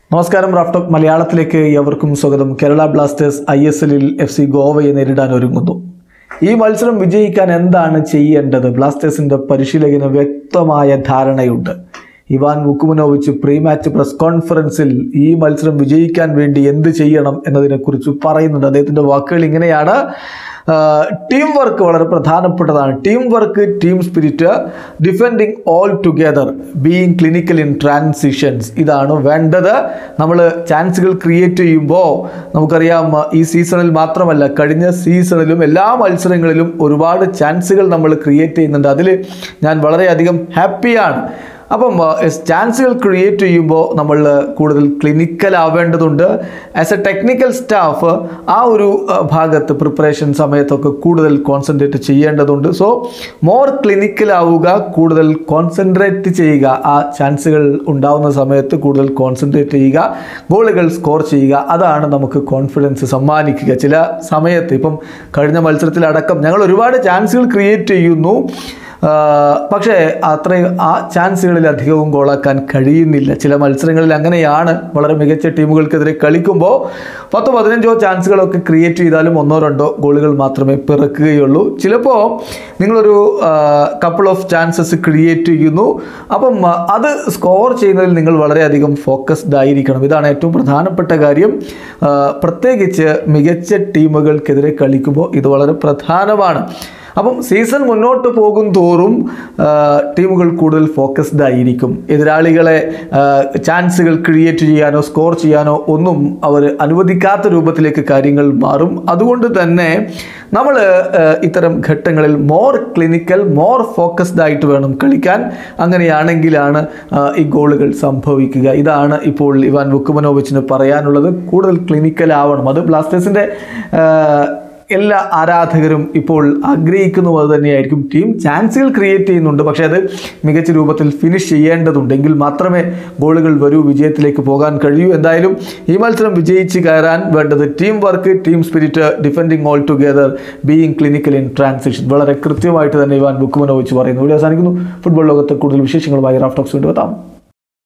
നമസ്കാരം റാഫ്റ്റോക്ക് മലയാളത്തിലേക്ക് എവർക്കും സ്വാഗതം കേരള ബ്ലാസ്റ്റേഴ്സ് ഐ എസ് എല്ലിൽ എഫ് സി ഗോവയെ നേരിടാൻ ഒരുങ്ങുന്നു ഈ മത്സരം വിജയിക്കാൻ എന്താണ് ചെയ്യേണ്ടത് ബ്ലാസ്റ്റേഴ്സിന്റെ പരിശീലകന് വ്യക്തമായ ധാരണയുണ്ട് Ivan Vukomanovic pre match press കോൺഫറൻസിൽ ഈ മത്സരം വിജയിക്കാൻ വേണ്ടി എന്ത് ചെയ്യണം എന്നതിനെക്കുറിച്ച് പറയുന്നുണ്ട് അദ്ദേഹത്തിന്റെ വാക്കുകൾ ഇങ്ങനെയാണ് ടീം വർക്ക് വളരെ പ്രധാനപ്പെട്ടതാണ് team work team spirit defending all together being clinical in transitions ഇതാണ് വേണ്ടത് നമ്മൾ ചാൻസുകൾ ക്രിയേറ്റ് ചെയ്യുമ്പോൾ നമുക്കറിയാം ഈ സീസണിൽ മാത്രമല്ല കഴിഞ്ഞ സീസണിലും എല്ലാ മത്സരങ്ങളിലും ഒരുപാട് ചാൻസുകൾ നമ്മൾ ക്രിയേറ്റ് ചെയ്യുന്നുണ്ട് അതിൽ ഞാൻ വളരെയധികം ഹാപ്പിയാണ് അപ്പം ചാൻസുകൾ ക്രിയേറ്റ് ചെയ്യുമ്പോൾ നമ്മൾ കൂടുതൽ ക്ലിനിക്കൽ ആവേണ്ടതുണ്ട് ആസ് എ ടെക്നിക്കൽ സ്റ്റാഫ് ആ ഒരു അഹ്, ഭാഗത്ത് പ്രിപ്പറേഷൻ സമയത്തൊക്കെ കൂടുതൽ കോൺസെൻട്രേറ്റ് ചെയ്യേണ്ടതുണ്ട് സോ മോർ ക്ലിനിക്കൽ ആവുക കൂടുതൽ കോൺസെൻട്രേറ്റ് ചെയ്യുക ആ ചാൻസുകൾ ഉണ്ടാവുന്ന സമയത്ത് കൂടുതൽ കോൺസെൻട്രേറ്റ് ചെയ്യുക ഗോളുകൾ സ്കോർ ചെയ്യുക അതാണ് നമുക്ക് കോൺഫിഡൻസ് സമ്മാനിക്കുക ചില സമയത്ത് ഇപ്പം കഴിഞ്ഞ മത്സരത്തിലടക്കം ഞങ്ങൾ ഒരുപാട് ചാൻസുകൾ ക്രിയേറ്റ് ചെയ്യുന്നു ആ, പക്ഷേ അത്രയും ആ ചാൻസുകളിൽ അധികവും ഗോളാക്കാൻ കഴിയുന്നില്ല ചില മത്സരങ്ങളിൽ അങ്ങനെയാണ് വളരെ മികച്ച ടീമുകൾക്കെതിരെ കളിക്കുമ്പോൾ പത്തോ പതിനഞ്ചോ ചാൻസുകളൊക്കെ ക്രിയേറ്റ് ചെയ്താലും ഒന്നോ രണ്ടോ ഗോളുകൾ മാത്രമേ പിറക്കുകയുള്ളൂ ചിലപ്പോൾ നിങ്ങളൊരു കപ്പിൾ ഓഫ് ചാൻസസ് ക്രിയേറ്റ് ചെയ്യുന്നു അപ്പം ആ, അത് സ്കോർ ചെയ്യുന്നതിൽ നിങ്ങൾ വളരെയധികം ഫോക്കസ്ഡ് ആയിരിക്കണം ഇതാണ് ഏറ്റവും പ്രധാനപ്പെട്ട കാര്യം ആ, പ്രത്യേകിച്ച് മികച്ച ടീമുകൾക്കെതിരെ കളിക്കുമ്പോൾ ഇത് വളരെ പ്രധാനമാണ് അപ്പം സീസൺ മുന്നോട്ട് പോകും തോറും ആ, ടീമുകൾ കൂടുതൽ ഫോക്കസ്ഡ് ആയിരിക്കും എതിരാളികളെ ആ, ചാൻസുകൾ ക്രിയേറ്റ് ചെയ്യാനോ സ്കോർ ചെയ്യാനോ ഒന്നും അവർ അനുവദിക്കാത്ത രൂപത്തിലേക്ക് കാര്യങ്ങൾ മാറും അതുകൊണ്ട് തന്നെ നമ്മൾ ഇത്തരം ഘട്ടങ്ങളിൽ മോർ ക്ലിനിക്കൽ മോർ ഫോക്കസ്ഡ് ആയിട്ട് വേണം കളിക്കാൻ അങ്ങനെയാണെങ്കിലാണ് ആ, ഈ ഗോളുകൾ സംഭവിക്കുക ഇതാണ് ഇപ്പോൾ ഇവാൻ വുക്കുമനോവിച്ചിന് പറയാനുള്ളത് കൂടുതൽ ക്ലിനിക്കൽ ആവണം അത് ബ്ലാസ്റ്റേഴ്സിൻ്റെ എല്ലാ ആരാധകരും ഇപ്പോൾ ആഗ്രഹിക്കുന്നത് അത് തന്നെയായിരിക്കും ടീം ചാൻസുകൾ ക്രിയേറ്റ് ചെയ്യുന്നുണ്ട് പക്ഷേ അത് മികച്ച രൂപത്തിൽ ഫിനിഷ് ചെയ്യേണ്ടതുണ്ട് എങ്കിൽ മാത്രമേ ഗോളുകൾ വരൂ വിജയത്തിലേക്ക് പോകാൻ കഴിയൂ എന്തായാലും ഈ മത്സരം വിജയിച്ച് കയറാൻ വേണ്ടത് team work team spirit defending all together being clinical in transition വളരെ കൃത്യമായിട്ട് തന്നെ ഇവാൻ ബുക്കുമനോ വെച്ച് പറയുന്നു ഇവിടെ അവസാനിക്കുന്നു ഫുട്ബോൾ ലോകത്തെ കൂടുതൽ വിശേഷങ്ങളുമായി റാഫ്റ്റോക്സ് കൊണ്ടുവെത്താം